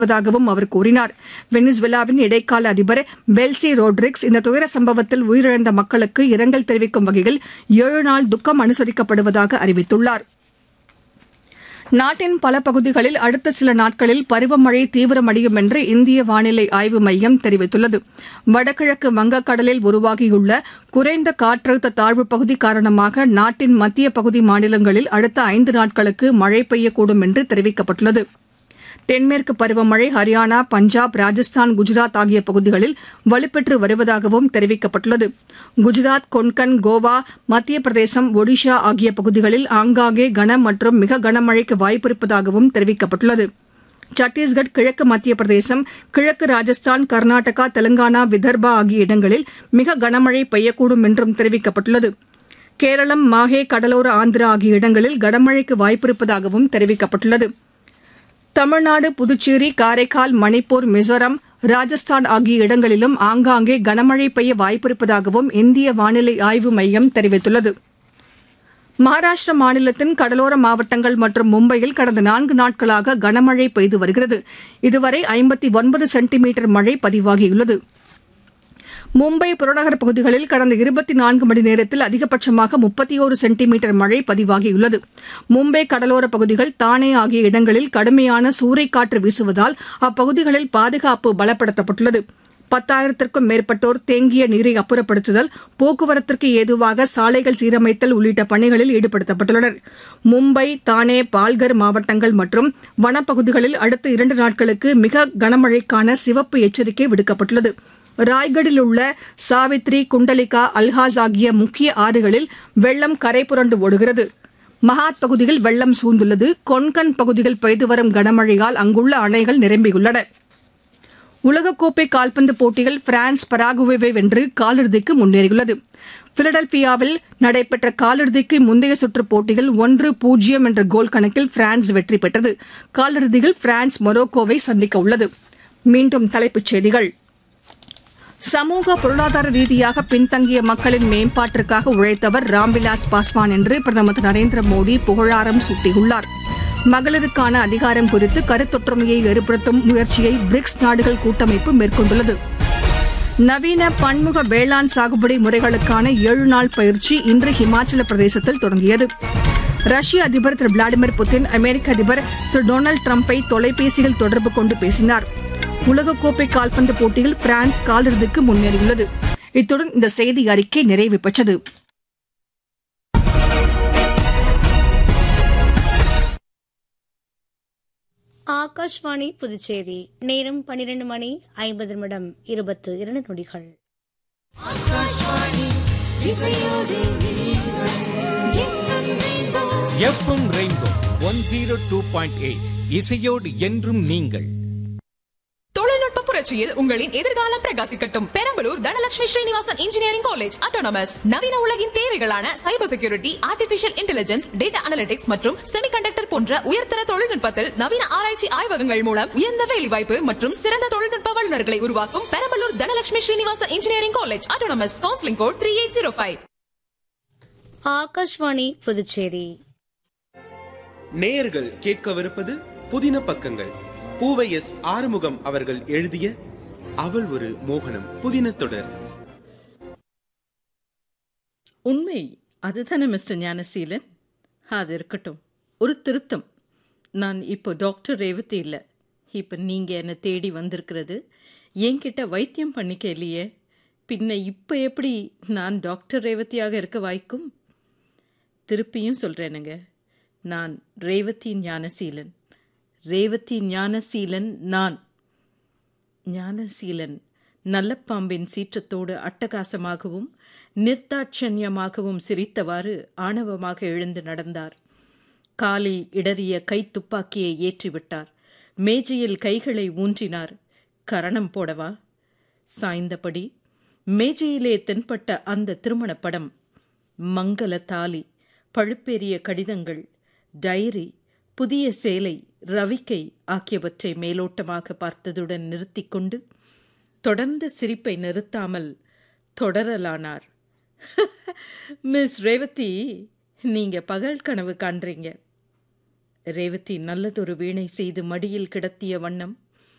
வருவதாகவும் அவர் கூறினார் வெனிசுவேலாவின் இடைக்கால அதிபர் பெல்சி ரோட்ரிக்ஸ் இந்த துயர சம்பவத்தில் உயிரிழந்த மக்களுக்கு இரங்கல் தெரிவிக்கும் வகையில் ஏழு நாள் துக்கம் அனுசரிக்கப்படுவதாக அறிவித்துள்ளார் நாட்டின் பல பகுதிகளில் அடுத்த சில நாட்களில் பருவமழை தீவிரமடையும் என்று இந்திய வானிலை ஆய்வு மையம் தெரிவித்துள்ளது வடகிழக்கு வங்கக்கடலில் உருவாகியுள்ள குறைந்த காற்றழுத்த தாழ்வுப் பகுதி காரணமாக நாட்டின் மத்திய பகுதி மாநிலங்களில் அடுத்த ஐந்து நாட்களுக்கு மழை பெய்யக்கூடும் என்று தெரிவிக்கப்பட்டுள்ளது தென்மேற்கு பருவமழை ஹரியானா பஞ்சாப் ராஜஸ்தான் குஜராத் ஆகிய பகுதிகளில் வலுப்பெற்று வருவதாகவும் தெரிவிக்கப்பட்டுள்ளது குஜராத் கொன்கன் கோவா மத்திய பிரதேசம் ஒடிஷா ஆகிய பகுதிகளில் ஆங்காங்கே கன மற்றும் மிக கனமழைக்கு வாய்ப்பிருப்பதாகவும் தெரிவிக்கப்பட்டுள்ளது சத்தீஸ்கட் கிழக்கு மத்திய பிரதேசம் கிழக்கு ராஜஸ்தான் கர்நாடகா தெலங்கானா விதர்பா ஆகிய இடங்களில் மிக கனமழை பெய்யக்கூடும் என்றும் தெரிவிக்கப்பட்டுள்ளது கேரளம் மாஹே கடலோர ஆந்திரா ஆகிய இடங்களில் கனமழைக்கு வாய்ப்பிருப்பதாகவும் தெரிவிக்கப்பட்டுள்ளது தமிழ்நாடு புதுச்சேரி காரைக்கால் மணிப்பூர் மிசோரம் ராஜஸ்தான் ஆகிய இடங்களிலும் ஆங்காங்கே கனமழை பெய்ய வாய்ப்பிருப்பதாகவும் இந்திய வானிலை ஆய்வு மையம் தெரிவித்துள்ளது மகாராஷ்டிர மாநிலத்தின் கடலோர மாவட்டங்கள் மற்றும் மும்பையில் கடந்த நான்கு நாட்களாக கனமழை பெய்து வருகிறது இதுவரை ஐம்பத்தி ஒன்பது சென்டிமீட்டர் மழை பதிவாகியுள்ளது மும்பை புறநகர் பகுதிகளில் கடந்த இருபத்தி நான்கு மணி நேரத்தில் அதிகபட்சமாக முப்பத்தியோரு சென்டிமீட்டர் மழை பதிவாகியுள்ளது மும்பை கடலோர பகுதிகள் தானே ஆகிய இடங்களில் கடுமையான சூறைக்காற்று வீசுவதால் அப்பகுதிகளில் பாதுகாப்பு பலப்படுத்தப்பட்டுள்ளது பத்தாயிரத்திற்கும் மேற்பட்டோர் தேங்கிய நீரை அப்புறப்படுத்துதல் போக்குவரத்திற்கு ஏதுவாக சாலைகள் சீரமைத்தல் உள்ளிட்ட பணிகளில் ஈடுபடுத்தப்பட்டுள்ளனர் மும்பை தானே பால்கர் மாவட்டங்கள் மற்றும் வனப்பகுதிகளில் அடுத்த இரண்டு நாட்களுக்கு மிக கனமழைக்கான சிவப்பு எச்சரிக்கை விடுக்கப்பட்டுள்ளது ராய்கடில் உள்ள சாவித்ரி குண்டலிகா அல்ஹாஸ் ஆகிய முக்கிய ஆறுகளில் வெள்ளம் கரை புரண்டு ஓடுகிறது மகாத் பகுதியில் வெள்ளம் சூழ்ந்துள்ளது கொன்கன் பகுதியில் பெய்து வரும் கனமழையால் அங்குள்ள அணைகள் நிரம்பியுள்ளன உலகக்கோப்பை கால்பந்து போட்டியில் பிரான்ஸ் பராகுவேவை வென்று காலிறுதிக்கு முன்னேறியுள்ளது பிலடெல்பியாவில் நடைபெற்ற காலிறுதிக்கு முந்தைய சுற்று போட்டியில் ஒன்று பூஜ்ஜியம் என்ற கோல் கணக்கில் பிரான்ஸ் வெற்றி பெற்றது காலிறுதியில் பிரான்ஸ் மொரோக்கோவை சந்திக்க உள்ளது மீண்டும் தலைப்புச் செய்திகள் சமூக பொருளாதார ரீதியாக பின்தங்கிய மக்களின் மேம்பாட்டிற்காக உழைத்தவர் ராம்விலாஸ் பாஸ்வான் என்று பிரதமர் திரு நரேந்திர மோடி புகழாரம் சூட்டியுள்ளார் மகளிருக்கான அதிகாரம் குறித்து கருத்தொற்றுமையை ஏற்படுத்தும் முயற்சியை பிரிக்ஸ் நாடுகள் கூட்டமைப்பு மேற்கொண்டுள்ளது நவீன பன்முக வேளாண் சாகுபடி முறைகளுக்கான ஏழு நாள் பயிற்சி இன்று ஹிமாச்சல பிரதேசத்தில் தொடங்கியது ரஷ்ய அதிபர் திரு விளாடிமிர் புட்டின் அமெரிக்க அதிபர் திரு டொனால்டு டிரம்பை தொலைபேசியில் தொடர்பு கொண்டு பேசினார் உலகக்கோப்பை கால்பந்து போட்டியில் பிரான்ஸ் காலிறுதிக்கு முன்னேறியுள்ளது இத்துடன் இந்த செய்தி அறிக்கை நிறைவு பெற்றது ஆகாஷ்வாணி புதுச்சேரி நேரம் பனிரெண்டு மணி ஐம்பது நிமிடம் இருபத்து இரண்டு நொடிகள் FM Rainbow one zero two point eight இசையோடு என்றும் நீங்கள் தொழில்நுட்ப புரட்சியில் உங்களின் எதிர்காலம் பிரகாசிக்கட்டும் Perambalur Dhanalakshmi Srinivasan engineering college autonomous நவீன உலகின் தேவைகளான cyber security artificial intelligence data analytics மற்றும் செமிகண்டக்டர் போன்ற உயர்தர தொழில்நுட்பத்தில் நவீன ஆராய்ச்சி ஆய்வகங்கள் மூலம் உயர்ந்த வேலைவாய்ப்பு மற்றும் சிறந்த தொழில்நுட்ப வல்லுநர்களை உருவாக்கும் Perambalur Dhanalakshmi Srinivasan engineering college autonomous counselling code three eight zero five Akashvani Puducherry நேயர்கள் கேட்கவிருப்பது புதின பக்கங்கள் பூவை எஸ் ஆறுமுகம் அவர்கள் எழுதிய அவள் ஒரு மோகனம் புதின தொடர் உண்மை அதுதானே மிஸ்டர் ஞானசீலன் அது இருக்கட்டும் ஒரு திருத்தம் நான் இப்போ டாக்டர் ரேவதி இல்லை இப்போ நீங்கள் என்னை தேடி வந்திருக்கிறது என்கிட்ட வைத்தியம் பண்ணிக்க இல்லையே பின்ன இப்போ எப்படி நான் டாக்டர் ரேவதியாக இருக்க வாய்க்கும் திருப்பியும் சொல்கிறேனுங்க நான் ரேவதி ஞானசீலன் ரேவதி ஞானசீலன் நான் ஞானசீலன் நல்ல பாம்பின் சீற்றத்தோடு அட்டகாசமாகவும் நிர்தாட்சண்யமாகவும் சிரித்தவாறு ஆணவமாக எழுந்து நடந்தார் காலில் இடறிய கை துப்பாக்கியை ஏற்றிவிட்டார் மேஜையில் கைகளை ஊன்றினார் கரணம் போடவா சாய்ந்தபடி மேஜையிலே தென்பட்ட அந்த திருமணப் படம் மங்கள தாலி பழுப்பேறிய கடிதங்கள் டைரி புதிய சேலை ரவிக்கை ஆகியவற்றை மேலோட்டமாக பார்த்ததுடன் நிறுத்திக் கொண்டு தொடர்ந்த சிரிப்பை நிறுத்தாமல் தொடரலானார் மிஸ் ரேவதி நீங்க பகல் கனவு காண்றீங்க ரேவதி நல்லதொரு வீணை செய்து மடியில் கிடத்திய வண்ணம்